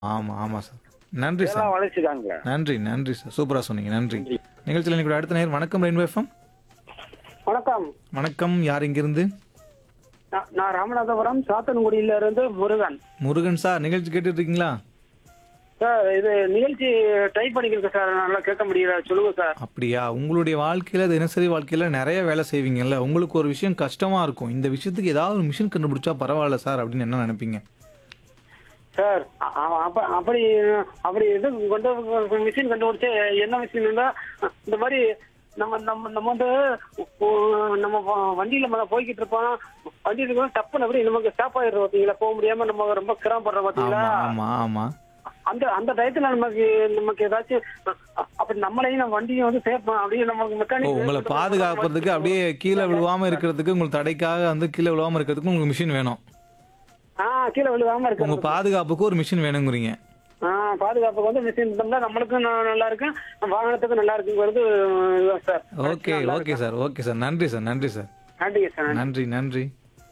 ஆமா ஆமா சார் நன்றி சார் இதெல்லாம் வளர்ச்சிதாங்க நன்றி நன்றி சார் சூப்பரா சொன்னீங்க நன்றி நிகழ்ச்சியில் இன்னைக்கு அடுத்த நேரம் வணக்கம் ரெயின்போ எஃப்எம் வணக்கம் வணக்கம் யார் இங்கிருந்து நான் நான் ராமநாதபுரம் சாத்தன்குடியில இருந்து முருகன் முருகன் சார் நிகழ்ச்சி கேட்டுட்டு இருக்கீங்களா சார் இது நிகழ்ச்சி டைப் பண்ணிக்கிறேன் சார் நல்லா கேட்க முடியல சொல்லுங்க சார் அப்படியா உங்களுடைய வாழ்க்கையில தினசரி வாழ்க்கையில நிறைய வேலை செய்வீங்கல்ல உங்களுக்கு ஒரு விஷயம் கஷ்டமா இருக்கும் இந்த விஷயத்துக்கு ஏதாவது ஒரு மிஷின் கண்டுபிடிச்சா பரவாயில்ல சார் அப்படின்னு என்ன நினைப்பீங்க சார் அ- அ- அப்ப அப்படி அப்படி இது கொண்டு மிஷின் கண்டுபிடிச்சு என்ன மிஷின் இருந்தா இந்த மாதிரி நம்ம நம்ம நம்ம வந்து ஓ- நம்ம வ- வண்டியில மேல போய்கிட்டு இருப்போம் வண்டியில இருக்கும் டப்புன்னு அப்படி நமக்கு ஸ்டாப் ஆயிடுறோம் பாத்தீங்களா போக முடியாம நம்ம ரொம்ப சிரமப்படுறோம் ஆமா பாத்தீங்களா ஆமா ஆமா அந்த அந்த டயத்துல நமக்கு நமக்கு ஏதாச்சும் அ- அப்படி நம்மளையும் நம்ம வண்டியை வந்து சேர்ப்போம் அப்படியே நமக்கு ஓ மெக்கானிக் உங்களை பாதுகாப்பதுக்கு அப்படியே கீழே விழுவாம இருக்கிறதுக்கு உங்களுக்கு தடைக்காக வந்து கீழே விழுவாம இருக்கிறதுக்கு உங்களுக்கு மிஷின் வேணும் ஆ கீழே விழுகாம உங்க இருக்கு பாதுகாப்புக்கு ஒரு மிஷின் வேணுங்கிறீங்க ஆ பாதுகாப்புக்கு வந்து மிஷின் இருந்தோம்னா நம்மளுக்கும் ந- நல்லா இருக்கும் வாகனத்துக்கும் நல்லா இருக்குங்கிறது இதுதான் sir okay okay sir okay sir நன்றி சார் நன்றி சார் நன்றிங்க சார் நன்றி நன்றி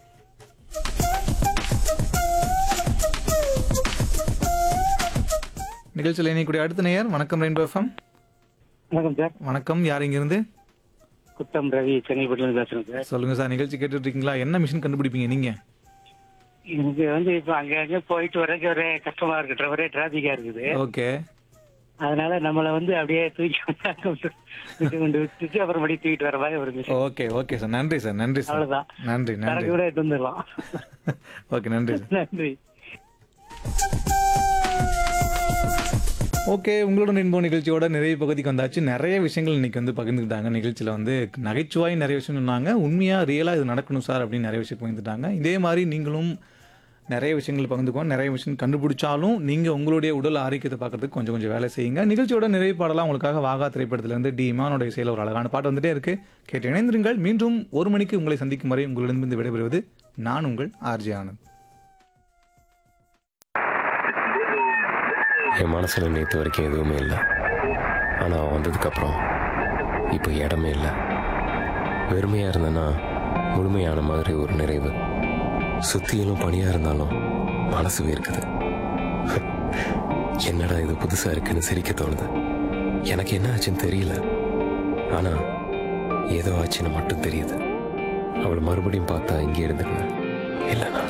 நிகழ்ச்சியில் இணையக்கூடிய அடுத்த நேயர் வணக்கம் ரெயின்போ எஃப்எம் வணக்கம் சார் வணக்கம் யார் இங்கிருந்து குத்தம் ரவி சென்னைப்பட்டிலேருந்து பேசுறேன் சார் சொல்லுங்க சார் நிகழ்ச்சி கேட்டுட்டு இருக்கீங்களா என்ன மிஷின் கண்டுபிடிப்பீங்க நீங்க எனக்கு வந்து இப்போ அங்க அங்க போயிட்டு வரக்கு ஒரே கஷ்டமா இருக்கு ஒரே டிராபிக்கா இருக்குது ஓகே அதனால நம்மளை வந்து அப்படியே தூக்கி விட்டு கொண்டு விட்டுட்டு அப்புறம் படி தூக்கிட்டு வர மாதிரி ஒரு மிஷின் ஓகே ஓகே சார் நன்றி சார் நன்றி சார் அவ்வளவுதான். நன்றி நன்றி சரக்கு கூட எடுத்து வந்துடலாம் ஓகே நன்றி சார் நன்றி ஓகே உங்களோட இன்போ நிகழ்ச்சியோட நிறைய பகுதிக்கு வந்தாச்சு நிறைய விஷயங்கள் இன்னைக்கு வந்து பகிர்ந்துக்கிட்டாங்க நிகழ்ச்சியில் வந்து நகைச்சுவாய் நிறைய விஷயம் சொன்னாங்க உண்மையாக ரியலாக இது நடக்கணும் சார் அப்படின்னு நிறைய விஷயம் பகிர்ந்துட்டாங்க இதே மாதிரி நீங்களும் நிறைய விஷயங்கள் பகிர்ந்துக்கோங்க நிறைய விஷயம் கண்டுபிடிச்சாலும் நீங்கள் உங்களுடைய உடல் ஆரோக்கியத்தை பார்க்கறதுக்கு கொஞ்சம் கொஞ்சம் வேலை செய்யுங்க நிகழ்ச்சியோட நிறைய பாடலாம் உங்களுக்காக வாகா திரைப்படத்திலிருந்து டி இமானோட இசையில் ஒரு அழகான பாட்டு வந்துட்டே இருக்கு கேட்டு இணைந்திருங்கள் மீண்டும் ஒரு மணிக்கு உங்களை சந்திக்கும் வரை உங்களிடமிருந்து விடைபெறுவது நான் உங்கள் ஆர்ஜி ஆனந்த் என் மனசில் நேற்று வரைக்கும் எதுவுமே இல்லை ஆனால் அவன் வந்ததுக்கப்புறம் இப்போ இடமே இல்லை வெறுமையாக இருந்தேன்னா முழுமையான மாதிரி ஒரு நிறைவு சுத்தியலும் பனியாக இருந்தாலும் மனசு வேர்க்குது என்னடா இது புதுசாக இருக்குன்னு சிரிக்க தோணுது எனக்கு என்ன ஆச்சுன்னு தெரியல ஆனால் ஏதோ ஆச்சுன்னு மட்டும் தெரியுது அவளை மறுபடியும் பார்த்தா இங்கே இருந்துருவேன் இல்லைனா